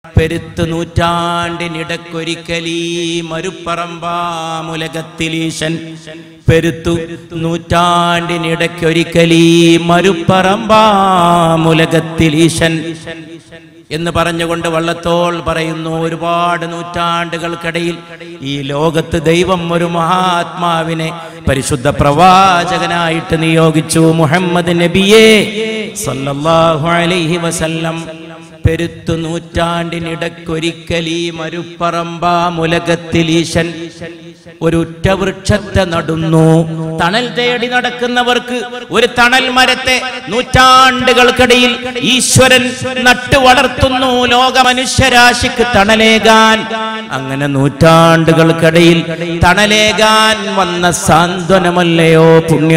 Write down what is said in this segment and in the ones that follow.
പെരുത്ത് നൂറ്റാണ്ടിനിടക്കൊരിക്കലീ മരുപ്പറമ്പാമുലകത്തിലീശൻ പെരുത്തു നൂറ്റാണ്ടിനിടയ്ക്കൊരിക്കലീ മരുപ്പറമ്പാമുലകത്തിലീശൻ എന്ന് പറഞ്ഞുകൊണ്ട് വള്ളത്തോൾ പറയുന്നു ഒരുപാട് നൂറ്റാണ്ടുകൾക്കിടയിൽ ഈ ലോകത്ത് ദൈവം ഒരു മഹാത്മാവിനെ പരിശുദ്ധ പ്രവാചകനായിട്ട് നിയോഗിച്ചു മുഹമ്മദ് നബിയെ സല്ലല്ലാഹു അലൈഹി വസല്ലം പെരുത്തു നൂറ്റാണ്ടിനിടക്കൊരിക്കലീ മരുപ്പറമ്പ മുലകത്തിലീശൻ ഒരു ഉറ്റവൃക്ഷത്തെ നടുന്നു തണൽ തേടി നടക്കുന്നവർക്ക് ഒരു തണൽ മരത്തെ നൂറ്റാണ്ടുകൾക്കിടയിൽ ഈശ്വരൻ നട്ടു വളർത്തുന്നു ലോക മനുഷ്യരാശിക്ക് തണലേകാൻ അങ്ങനെ നൂറ്റാണ്ടുകൾക്കിടയിൽ തണലേകാൻ വന്ന സാന്ത്വനമല്ലയോ പുണ്യ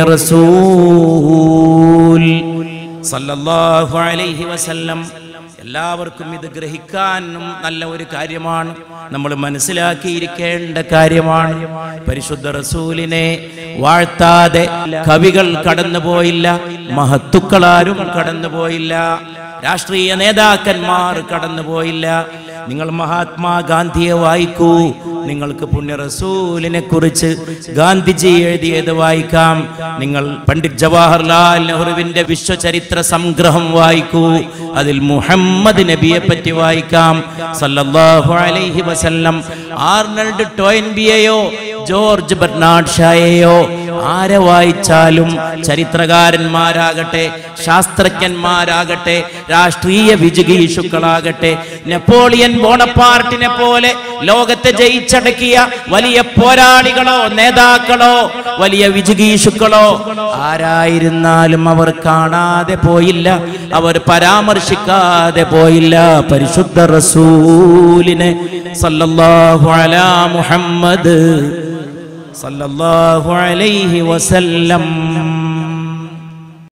റസൂൽ സല്ലല്ലാഹു അലൈഹി വസല്ലം എല്ലാവർക്കും ഇത് ഗ്രഹിക്കാനും നല്ല ഒരു കാര്യമാണ് നമ്മൾ മനസ്സിലാക്കിയിരിക്കേണ്ട കാര്യമാണ് പരിശുദ്ധ റസൂലിനെ വാഴ്ത്താതെ കവികൾ കടന്നുപോയില്ല മഹത്തുക്കളാരും കടന്നുപോയില്ല രാഷ്ട്രീയ നേതാക്കന്മാർ കടന്നുപോയില്ല നിങ്ങൾ മഹാത്മാഗാന്ധിയെ വായിക്കൂ നിങ്ങൾക്ക് പുണ്യ റസൂലിനെ കുറിച്ച് ഗാന്ധിജി എഴുതിയത് വായിക്കാം നിങ്ങൾ പണ്ഡിറ്റ് ജവഹർലാൽ നെഹ്റുവിന്റെ വിശ്വചരിത്ര സംഗ്രഹം വായിക്കൂ അതിൽ മുഹമ്മദ് നബിയെ പറ്റി വായിക്കാം സല്ലല്ലാഹു അലൈഹി വസല്ലം ആർണൾഡ് ടോയിൻബിയെയോ ജോർജ് ബെർണാഡ് ഷായെയോ ആരെ വായിച്ചാലും ചരിത്രകാരന്മാരാകട്ടെ ശാസ്ത്രജ്ഞന്മാരാകട്ടെ രാഷ്ട്രീയ വിജിഗീഷുക്കളാകട്ടെ നെപ്പോളിയൻ ബോണപ്പാർട്ടിനെ പോലെ ലോകത്തെ ജയിച്ചടക്കിയ വലിയ പോരാളികളോ നേതാക്കളോ വലിയ വിജിഗീഷുക്കളോ ആരായിരുന്നാലും അവർ കാണാതെ പോയില്ല അവർ പരാമർശിക്കാതെ പോയില്ല പരിശുദ്ധ റസൂലിനെ സല്ലല്ലാഹു അലാ മുഹമ്മദ് സല്ലല്ലാഹു അലൈഹി വസല്ലം